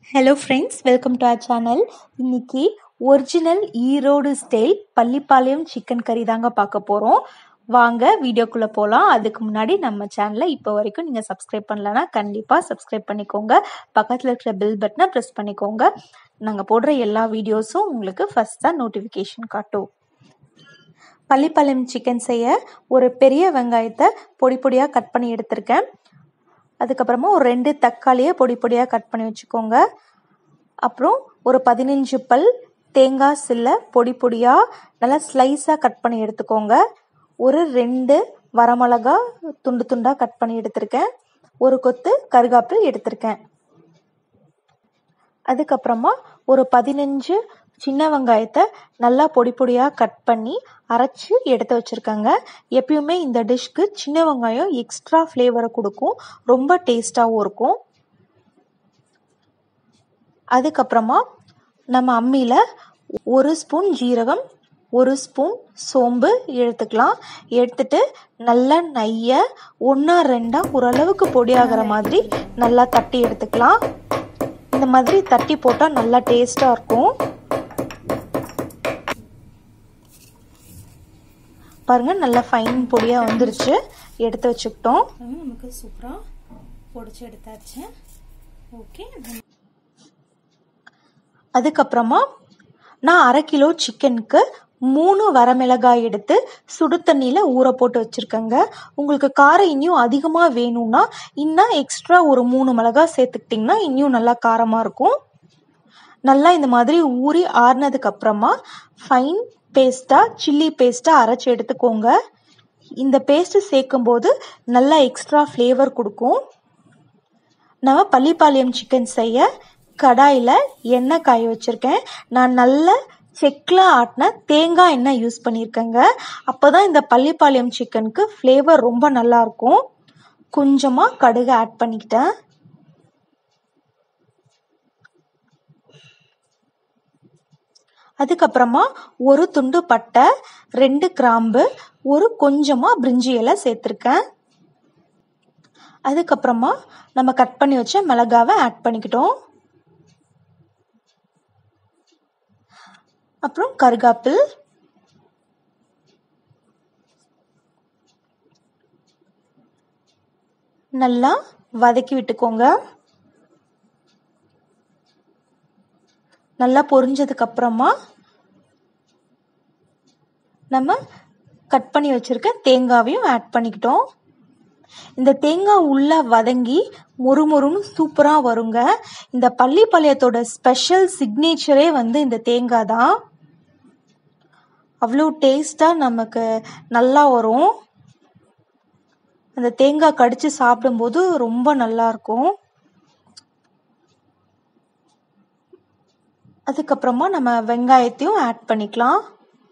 hello friends welcome to our channel இன்னைக்கு original Erode style Pallipalayam chicken கறி தாங்க பார்க்க போகிறோம் வாங்க வீடியோக்குள்ளே போகலாம் அதுக்கு முன்னாடி நம்ம சேனலை இப்போ வரைக்கும் நீங்கள் சப்ஸ்கிரைப் பண்ணலன்னா கண்டிப்பாக சப்ஸ்கிரைப் பண்ணிக்கோங்க பக்கத்தில் இருக்கிற பெல் பட்டனை ப்ரெஸ் பண்ணிக்கோங்க நாங்கள் போடுற எல்லா வீடியோஸும் உங்களுக்கு ஃபஸ்ட்டாக நோட்டிஃபிகேஷன் காட்டும் பள்ளிப்பாளையம் சிக்கன் செய்ய ஒரு பெரிய வெங்காயத்தை பொடி பொடியாக கட் பண்ணி எடுத்திருக்கேன் அதுக்கப்புறமா ஒரு ரெண்டு தக்காளியை பொடி பொடியாக கட் பண்ணி வச்சுக்கோங்க அப்புறம் ஒரு பதினஞ்சு பல் தேங்காய் சில்லை பொடி பொடியாக நல்லா ஸ்லைஸாக கட் பண்ணி எடுத்துக்கோங்க ஒரு ரெண்டு வரமிளகா துண்டு துண்டாக கட் பண்ணி எடுத்திருக்கேன் ஒரு கொத்து கருகாப்பில் எடுத்திருக்கேன் அதுக்கப்புறமா ஒரு பதினஞ்சு சின்ன வெங்காயத்தை நல்லா பொடி பொடியாக கட் பண்ணி அரைச்சி எடுத்து வச்சுருக்காங்க எப்பயுமே இந்த டிஷ்க்கு சின்ன வெங்காயம் எக்ஸ்ட்ரா ஃப்ளேவரை கொடுக்கும் ரொம்ப டேஸ்ட்டாகவும் இருக்கும் அதுக்கப்புறமா நம்ம அம்மியில் ஒரு ஸ்பூன் ஜீரகம் ஒரு ஸ்பூன் சோம்பு எடுத்துக்கலாம் எடுத்துட்டு நல்லா நெய்யை ஒன்றா ரெண்டாக ஓரளவுக்கு பொடியாகிற மாதிரி நல்லா தட்டி எடுத்துக்கலாம் இந்த மாதிரி தட்டி போட்டால் நல்லா டேஸ்ட்டாக இருக்கும் பாருங்க நல்லா ஃபைன் பொடியாக வந்துருச்சு எடுத்து வச்சுக்கிட்டோம் நமக்கு சூப்பராக பொடிச்சு எடுத்தாச்சு ஓகே அதுக்கப்புறமா நான் அரை கிலோ சிக்கனுக்கு மூணு வரமிளகாய் எடுத்து சுடு தண்ணியில் ஊற போட்டு வச்சுருக்கேங்க உங்களுக்கு காரம் இன்னும் அதிகமாக வேணும்னா இன்னும் எக்ஸ்ட்ரா ஒரு மூணு மிளகாய் சேர்த்துக்கிட்டிங்கன்னா இன்னும் நல்லா காரமாக இருக்கும் நல்லா இந்த மாதிரி ஊறி ஆறுனதுக்கு அப்புறமா ஃபைன் பேஸ்ட்டாக சில்லி பேஸ்ட்டாக அரைச்சி எடுத்துக்கோங்க இந்த பேஸ்ட்டு சேர்க்கும்போது நல்லா எக்ஸ்ட்ரா ஃப்ளேவர் கொடுக்கும் நம்ம பள்ளிப்பாளையம் சிக்கன் செய்ய கடாயில் எண்ணெய் காய வச்சுருக்கேன் நான் நல்ல செக்கில் ஆட்டின தேங்காய் எண்ணெய் யூஸ் பண்ணியிருக்கேங்க அப்போ தான் இந்த பள்ளிப்பாளையம் சிக்கனுக்கு ஃப்ளேவர் ரொம்ப நல்லாயிருக்கும் கொஞ்சமாக கடுகு ஆட் பண்ணிக்கிட்டேன் அதுக்கப்புறமா ஒரு துண்டு பட்டை ரெண்டு கிராம்பு ஒரு கொஞ்சமாக பிரிஞ்சி இலை சேர்த்துருக்கேன் அதுக்கப்புறமா நம்ம கட் பண்ணி வச்ச மிளகாவை ஆட் பண்ணிக்கிட்டோம் அப்புறம் கருகாப்பில் நல்லா வதக்கி விட்டுக்கோங்க நல்லா பொரிஞ்சதுக்கு அப்புறமா நம்ம கட் பண்ணி வச்சிருக்க தேங்காவையும் ஆட் பண்ணிக்கிட்டோம் இந்த தேங்காய் உள்ள வதங்கி முறுமுறுன்னு சூப்பராக வருங்க இந்த பள்ளிப்பாளையத்தோட ஸ்பெஷல் சிக்னேச்சரே வந்து இந்த தேங்காய் தான் அவ்வளோ டேஸ்டாக நமக்கு நல்லா வரும் அந்த தேங்காய் கடிச்சு சாப்பிடும்போது ரொம்ப நல்லா இருக்கும் அதுக்கப்புறமா நம்ம வெங்காயத்தையும் ஆட் பண்ணிக்கலாம்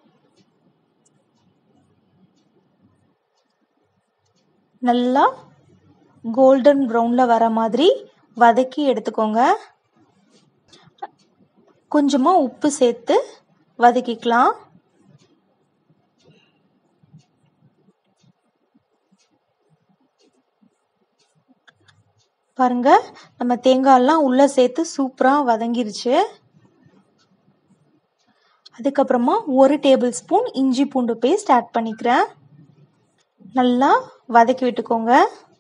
நல்லா கோல்டன் ப்ரௌனில் வர மாதிரி வதக்கி எடுத்துக்கோங்க கொஞ்சமாக உப்பு சேர்த்து வதக்கிக்கலாம் பாருங்க நம்ம தேங்காயெல்லாம் உள்ளே சேர்த்து சூப்பராக வதங்கிருச்சு அதுக்கப்புறமா ஒரு டேபிள் ஸ்பூன் இஞ்சி பூண்டு பேஸ்ட் ஆட் பண்ணிக்கிறேன் நல்லா வதக்கி விட்டுக்கோங்க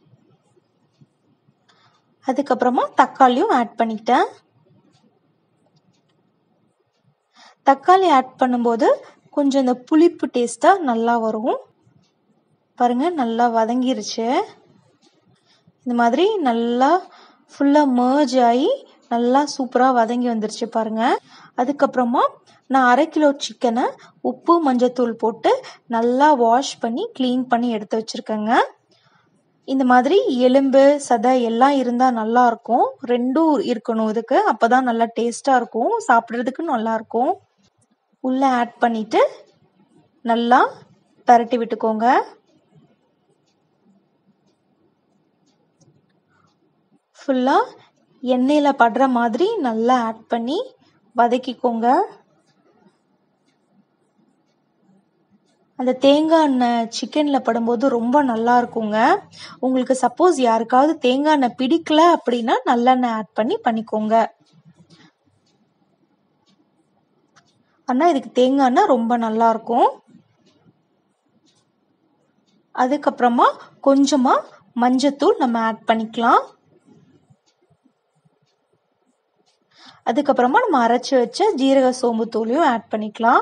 அதுக்கப்புறமா தக்காளியும் ஆட் பண்ணிக்கிட்டேன் தக்காளி ஆட் பண்ணும்போது கொஞ்சம் இந்த புளிப்பு டேஸ்ட்டாக நல்லா வரும் பாருங்க நல்லா வதங்கிருச்சு இந்த மாதிரி நல்லா ஃபுல்லாக மர்ஜ் ஆகி நல்லா சூப்பராக வதங்கி வந்துருச்சு பாருங்க அதுக்கப்புறமா நான் அரை கிலோ சிக்கனை உப்பு மஞ்சத்தூள் போட்டு நல்லா வாஷ் பண்ணி க்ளீன் பண்ணி எடுத்து வச்சுருக்கேங்க இந்த மாதிரி எலும்பு சதை எல்லாம் இருந்தால் நல்லா இருக்கும் ரெண்டும் இருக்கணும் இதுக்கு அப்போ தான் நல்லா டேஸ்ட்டாக இருக்கும் சாப்பிட்றதுக்கு நல்லா இருக்கும் உள்ளே ஆட் பண்ணிட்டு நல்லா பரட்டி விட்டுக்கோங்க ஃபுல்லாக எண்ணெயில் படுற மாதிரி நல்லா ஆட் பண்ணி வதக்கிக்கோங்க அந்த தேங்காய் எண்ணெய் சிக்கனில் படும்போது ரொம்ப நல்லா இருக்குங்க உங்களுக்கு சப்போஸ் யாருக்காவது தேங்காய் எண்ணெய் பிடிக்கல அப்படின்னா நல்லெண்ணெய் ஆட் பண்ணி பண்ணிக்கோங்க ஆனால் இதுக்கு தேங்காய்னா ரொம்ப நல்லாயிருக்கும் அதுக்கப்புறமா கொஞ்சமாக மஞ்சத்தூள் நம்ம ஆட் பண்ணிக்கலாம் அதுக்கப்புறமா நம்ம அரைச்சி வச்ச ஜீரக சோம்பு தூளையும் ஆட் பண்ணிக்கலாம்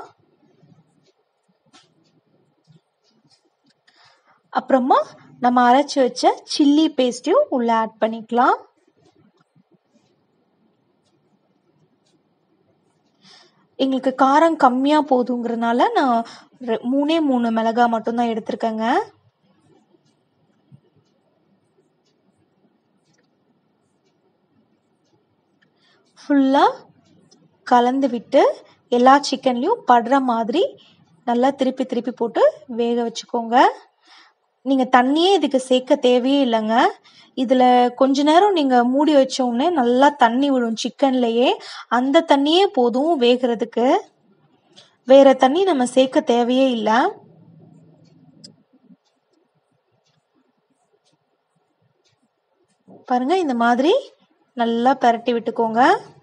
அப்புறமா நம்ம அரைச்சி வச்ச சில்லி பேஸ்ட்டையும் உள்ள ஆட் பண்ணிக்கலாம் எங்களுக்கு காரம் கம்மியாக போதுங்கிறதுனால நான் மூணே மூணு மிளகா மட்டும்தான் எடுத்திருக்கேங்க ஃபுல்லாக கலந்து விட்டு எல்லா சிக்கன்லேயும் படுற மாதிரி நல்லா திருப்பி திருப்பி போட்டு வேக வச்சுக்கோங்க நீங்கள் தண்ணியே இதுக்கு சேர்க்க தேவையே இல்லைங்க இதில் கொஞ்ச நேரம் நீங்கள் மூடி வச்ச உடனே நல்லா தண்ணி விடும் சிக்கன்லையே அந்த தண்ணியே போதும் வேகிறதுக்கு வேற தண்ணி நம்ம சேர்க்க தேவையே இல்லை பாருங்க இந்த மாதிரி நல்லா பரட்டி விட்டுக்கோங்க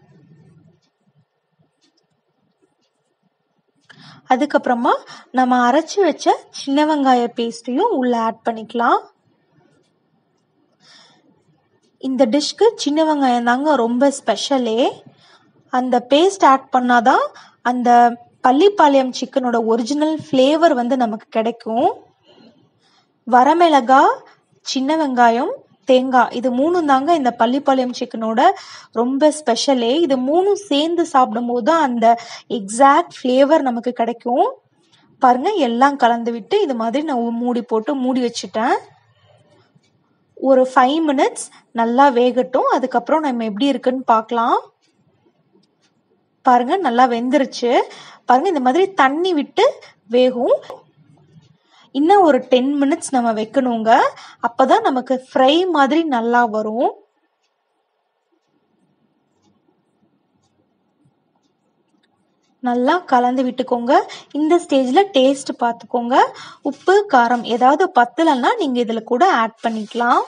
அதுக்கப்புறமா நம்ம அரைச்சி வச்ச சின்ன வெங்காய பேஸ்ட்டையும் உள்ள ஆட் பண்ணிக்கலாம் இந்த டிஷ்க்கு சின்ன வெங்காயம் தாங்க ரொம்ப ஸ்பெஷலே அந்த பேஸ்ட் ஆட் பண்ணாதான் அந்த பள்ளிப்பாளையம் சிக்கனோட ஒரிஜினல் ஃப்ளேவர் வந்து நமக்கு கிடைக்கும் வரமிளகா சின்ன வெங்காயம் தேங்காய் இது மூணும் தாங்க இந்த பள்ளிப்பாளையம் சிக்கனோட ரொம்ப ஸ்பெஷலே இது மூணும் சேர்ந்து சாப்பிடும்போது தான் அந்த எக்ஸாக்ட் ஃப்ளேவர் நமக்கு கிடைக்கும் பாருங்க எல்லாம் கலந்து விட்டு இது மாதிரி நான் மூடி போட்டு மூடி வச்சுட்டேன் ஒரு ஃபைவ் மினிட்ஸ் நல்லா வேகட்டும் அதுக்கப்புறம் நம்ம எப்படி இருக்குன்னு பார்க்கலாம் பாருங்க நல்லா வெந்துருச்சு பாருங்க இந்த மாதிரி தண்ணி விட்டு வேகும் இன்னும் ஒரு டென் மினிட்ஸ் நம்ம வைக்கணுங்க அப்பதான் நமக்கு ஃப்ரை மாதிரி நல்லா வரும் நல்லா கலந்து விட்டுக்கோங்க இந்த ஸ்டேஜில் டேஸ்ட் பார்த்துக்கோங்க உப்பு காரம் ஏதாவது பத்தலைன்னா நீங்கள் இதில் கூட ஆட் பண்ணிக்கலாம்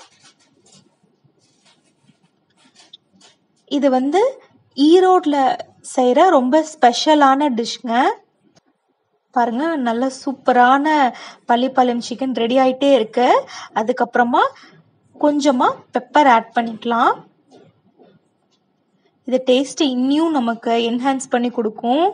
இது வந்து ஈரோட்டில் செய்கிற ரொம்ப ஸ்பெஷலான டிஷ்ங்க பாருங்க நல்ல சூப்பரான பள்ளிப்பாளையம் சிக்கன் ரெடி ஆயிட்டே இருக்கு அதுக்கப்புறமா கொஞ்சமா பெப்பர் ஆட் பண்ணிக்கலாம் இது டேஸ்ட் இன்னியும் நமக்கு என்ஹான்ஸ் பண்ணி கொடுக்கும்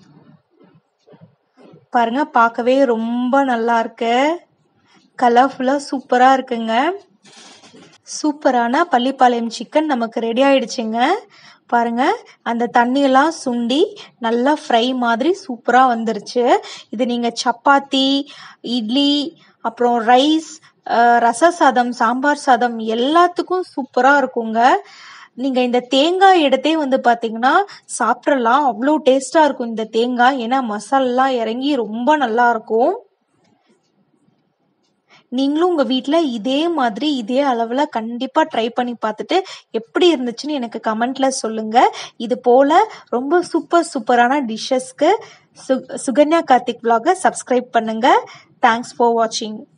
பாருங்க பார்க்கவே ரொம்ப நல்லா இருக்கு கலர்ஃபுல்லா சூப்பரா இருக்குங்க சூப்பரான பள்ளிப்பாளையம் சிக்கன் நமக்கு ரெடி ஆயிடுச்சுங்க பாருங்க அந்த தண்ணியெல்லாம் சுண்டி நல்லா ஃப்ரை மாதிரி சூப்பராக வந்துருச்சு இது நீங்கள் சப்பாத்தி இட்லி அப்புறம் ரைஸ் ரச சாதம் சாம்பார் சாதம் எல்லாத்துக்கும் சூப்பராக இருக்குங்க நீங்கள் இந்த தேங்காய் எடுத்தே வந்து பார்த்தீங்கன்னா சாப்பிட்றலாம் அவ்வளோ டேஸ்ட்டாக இருக்கும் இந்த தேங்காய் ஏன்னா மசாலெலாம் இறங்கி ரொம்ப நல்லா இருக்கும் நீங்களும் உங்கள் வீட்டில் இதே மாதிரி இதே அளவில் கண்டிப்பாக ட்ரை பண்ணி பார்த்துட்டு எப்படி இருந்துச்சுன்னு எனக்கு கமெண்ட்டில் சொல்லுங்கள் இது போல் ரொம்ப சூப்பர் சூப்பரான டிஷ்ஷஸ்க்கு சு சுகன்யா கார்த்திக் vlog-அ சப்ஸ்கிரைப் பண்ணுங்கள் தேங்க்ஸ் ஃபார் வாட்சிங்